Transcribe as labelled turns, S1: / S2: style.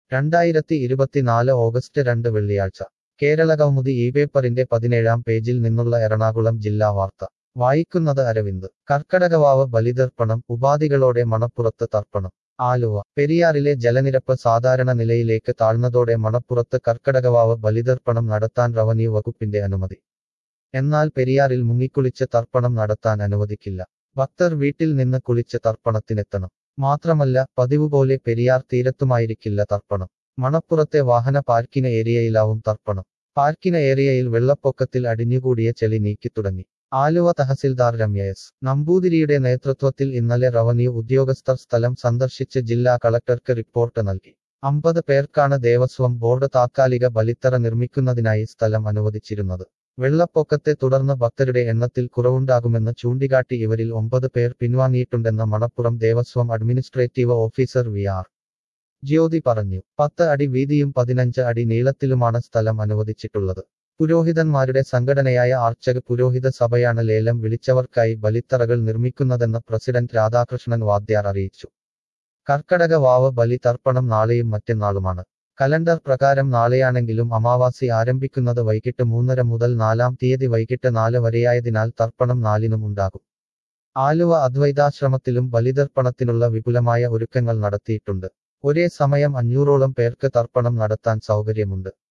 S1: രണ്ടായിരത്തി ഇരുപത്തിനാല് ഓഗസ്റ്റ് രണ്ട് വെള്ളിയാഴ്ച കേരളകൗമുദി ഈ പേപ്പറിന്റെ പതിനേഴാം പേജിൽ നിന്നുള്ള എറണാകുളം ജില്ലാ വാർത്ത വായിക്കുന്നത് അരവിന്ദ് കർക്കടകവാവ് ബലിതർപ്പണം ഉപാധികളോടെ മണപ്പുറത്ത് തർപ്പണം ആലുവ പെരിയാറിലെ ജലനിരപ്പ് സാധാരണ നിലയിലേക്ക് താഴ്ന്നതോടെ മണപ്പുറത്ത് കർക്കടകവാവ് ബലിതർപ്പണം നടത്താൻ റവന്യൂ വകുപ്പിന്റെ അനുമതി എന്നാൽ പെരിയാറിൽ മുങ്ങിക്കുളിച്ച് തർപ്പണം നടത്താൻ അനുവദിക്കില്ല ഭക്തർ വീട്ടിൽ നിന്ന് കുളിച്ച് തർപ്പണത്തിനെത്തണം മാത്രമല്ല പതിവുപോലെ പെരിയാർ തീരത്തുമായിരിക്കില്ല തർപ്പണം മണപ്പുറത്തെ വാഹന പാർക്കിംഗ് ഏരിയയിലാവും തർപ്പണം പാർക്കിംഗ് ഏരിയയിൽ വെള്ളപ്പൊക്കത്തിൽ അടിഞ്ഞുകൂടിയ ചെളി നീക്കിത്തുടങ്ങി ആലുവ തഹസിൽദാർ രമ്യ എസ് നമ്പൂതിരിയുടെ നേതൃത്വത്തിൽ ഇന്നലെ റവന്യൂ ഉദ്യോഗസ്ഥർ സ്ഥലം സന്ദർശിച്ച് ജില്ലാ കളക്ടർക്ക് റിപ്പോർട്ട് നൽകി അമ്പത് പേർക്കാണ് ദേവസ്വം ബോർഡ് താത്കാലിക ബലിത്തറ നിർമ്മിക്കുന്നതിനായി സ്ഥലം അനുവദിച്ചിരുന്നത് വെള്ളപ്പൊക്കത്തെ തുടർന്ന് ഭക്തരുടെ എണ്ണത്തിൽ കുറവുണ്ടാകുമെന്ന് ചൂണ്ടിക്കാട്ടി ഇവരിൽ ഒമ്പത് പേർ പിൻവാങ്ങിയിട്ടുണ്ടെന്ന് Manappuram Devaswom administrative officer V R Jyothi പറഞ്ഞു പത്ത് അടി വീതിയും പതിനഞ്ച് അടി നീളത്തിലുമാണ് സ്ഥലം അനുവദിച്ചിട്ടുള്ളത് പുരോഹിതന്മാരുടെ സംഘടനയായ ആർച്ചക് പുരോഹിത സഭയാണ് ലേലം വിളിച്ചവർക്കായി ബലിത്തറകൾ നിർമ്മിക്കുന്നതെന്ന് പ്രസിഡന്റ് രാധാകൃഷ്ണൻ വാദ്യാർ അറിയിച്ചു കർക്കടക വാവ് ബലി തർപ്പണം നാളെയും മറ്റന്നാളുമാണ് കലണ്ടർ പ്രകാരം നാളെയാണെങ്കിലും അമാവാസി ആരംഭിക്കുന്നത് വൈകിട്ട് മൂന്നര മുതൽ നാലാം തീയതി വൈകിട്ട് നാല് വരെയായതിനാൽ തർപ്പണം നാലിനും ഉണ്ടാകും ആലുവ അദ്വൈതാശ്രമത്തിലും ബലിതർപ്പണത്തിനുള്ള വിപുലമായ ഒരുക്കങ്ങൾ നടത്തിയിട്ടുണ്ട് ഒരേ സമയം അഞ്ഞൂറോളം പേർക്ക് തർപ്പണം നടത്താൻ സൗകര്യമുണ്ട്